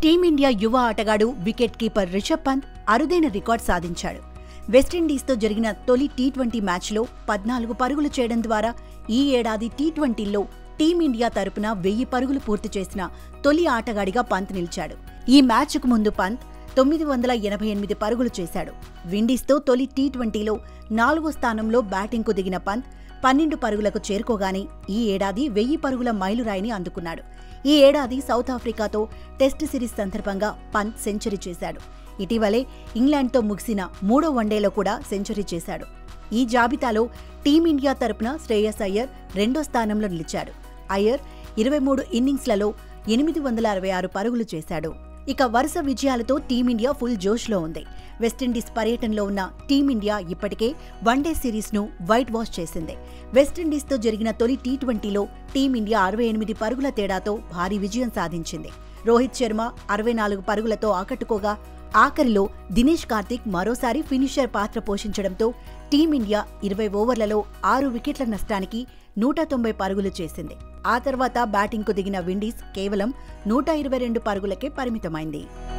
team India యువ ఆటగాడు wicket keeper Rishabh Pant అరుదైన రికార్డ్ సాధించాడు వెస్టిండీస్తో జరిగిన తొలి టీ ట్వంటీ మ్యాచ్లో పద్నాలుగు పరుగులు చేయడం ద్వారా ఈ ఏడాది టీ ట్వంటీలో టీమిండియా తరపున వెయ్యి పరుగులు పూర్తి చేసిన తొలి ఆటగాడిగా పంత్ నిలిచాడు ఈ మ్యాచ్కు ముందు పంత్ తొమ్మిది వందల ఎనభై ఎనిమిది పరుగులు చేశాడు విండీస్తో తొలి టీ ట్వంటీలో నాలుగో స్థానంలో బ్యాటింగ్కు దిగిన పంత్ పన్నెండు పరుగులకు చేరుకోగానే ఈ ఏడాది వెయ్యి పరుగుల మైలురాయిని అందుకున్నాడు ఈ ఏడాది సౌత్ ఆఫ్రికాతో టెస్ట్ సిరీస్ సందర్భంగా పంత్ సెంచరీ చేశాడు ఇటీవలే ఇంగ్లాండ్తో ముగిసిన మూడో వన్డేలో కూడా సెంచరీ చేశాడు ఈ జాబితాలో టీమిండియా తరపున శ్రేయస్ అయ్యర్ రెండో స్థానంలో నిలిచాడు అయ్యర్ ఇరవై మూడు ఇన్నింగ్స్లలో ఎనిమిది వందల అరవై ఆరు పరుగులు చేశాడు ఇక వరుస విజయాలతో టీమిండియా ఫుల్ జోష్లో ఉంది వెస్టిండీస్ పర్యటనలో ఉన్న టీమిండియా ఇప్పటికే వన్డే సిరీస్ను వైట్ వాష్ చేసింది వెస్టిండీస్తో జరిగిన తొలి టీ ట్వంటీలో టీమిండియా అరవై ఎనిమిది పరుగుల తేడాతో భారీ విజయం సాధించింది రోహిత్ శర్మ అరవై నాలుగు పరుగులతో ఆకట్టుకోగా ఆఖరిలో దినేష్ కార్తిక్ మరోసారి ఫినిషర్ పాత్ర పోషించడంతో టీమిండియా ఇరవై ఓవర్లలో ఆరు వికెట్ల నష్టానికి నూట తొంభై పరుగులు చేసింది ఆ తర్వాత బ్యాటింగ్కు దిగిన విండీస్ కేవలం నూట ఇరవై రెండు పరుగులకే పరిమితమైంది